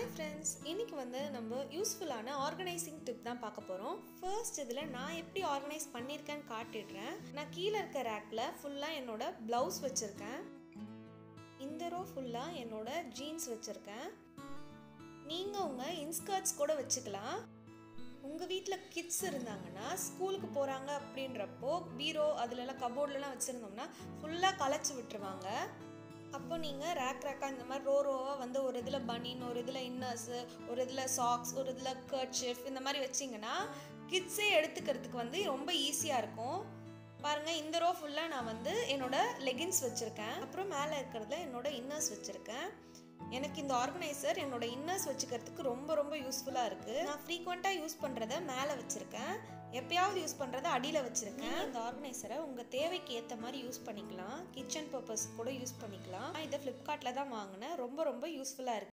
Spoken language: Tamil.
ஹாய் ஃப்ரெண்ட்ஸ் இன்னைக்கு வந்து நம்ம யூஸ்ஃபுல்லான ஆர்கனைசிங் டிப் தான் பார்க்க போகிறோம் ஃபர்ஸ்ட் இதில் நான் எப்படி ஆர்கனைஸ் பண்ணியிருக்கேன்னு காட்டிடுறேன் நான் கீழே இருக்க ரேக்கில் ஃபுல்லாக என்னோட ப்ளவுஸ் வச்சுருக்கேன் இந்த ரோ ஃபுல்லாக என்னோட ஜீன்ஸ் வச்சுருக்கேன் நீங்கள் உங்கள் இன்ஸ்கர்ட்ஸ் கூட வச்சுக்கலாம் உங்கள் வீட்டில் கிட்ஸ் இருந்தாங்கன்னா ஸ்கூலுக்கு போகிறாங்க அப்படின்றப்போ பீரோ அதுலலாம் கபோர்ட்லலாம் வச்சுருந்தோம்னா ஃபுல்லாக களைச்சி விட்டுருவாங்க அப்போ நீங்கள் ரேக் ரேக்காக இந்த மாதிரி ரோ ரோவாக வந்து ஒரு இதில் பனின் ஒரு இதில் இன்னர்ஸு ஒரு இதில் சாக்ஸ் ஒரு இதில் கர்ட்ஷிஃப் இந்த மாதிரி வச்சிங்கன்னா கிட்ஸே எடுத்துக்கிறதுக்கு வந்து ரொம்ப ஈஸியாக இருக்கும் பாருங்கள் இந்த ரோ ஃபுல்லாக நான் வந்து என்னோட லெகின்ஸ் வச்சுருக்கேன் அப்புறம் மேலே இருக்கிறதுல என்னோட இன்னர்ஸ் வச்சுருக்கேன் எனக்கு இந்த ஆர்கனைசர் என்னோட இன்னர்ஸ் வச்சுக்கிறதுக்கு ரொம்ப ரொம்ப யூஸ்ஃபுல்லாக இருக்குது நான் ஃப்ரீக்வெண்ட்டாக யூஸ் பண்ணுறத மேலே வச்சுருக்கேன் எப்பயாவது யூஸ் பண்ணுறத அடியில் வச்சுருக்கேன் இந்த ஆர்கனைசரை உங்கள் தேவைக்கு ஏற்ற மாதிரி யூஸ் பண்ணிக்கலாம் கிச்சன் பர்பஸ் கூட யூஸ் பண்ணிக்கலாம் நான் இதை ஃப்ளிப்கார்ட்டில் தான் வாங்கினேன் ரொம்ப ரொம்ப யூஸ்ஃபுல்லாக இருக்குது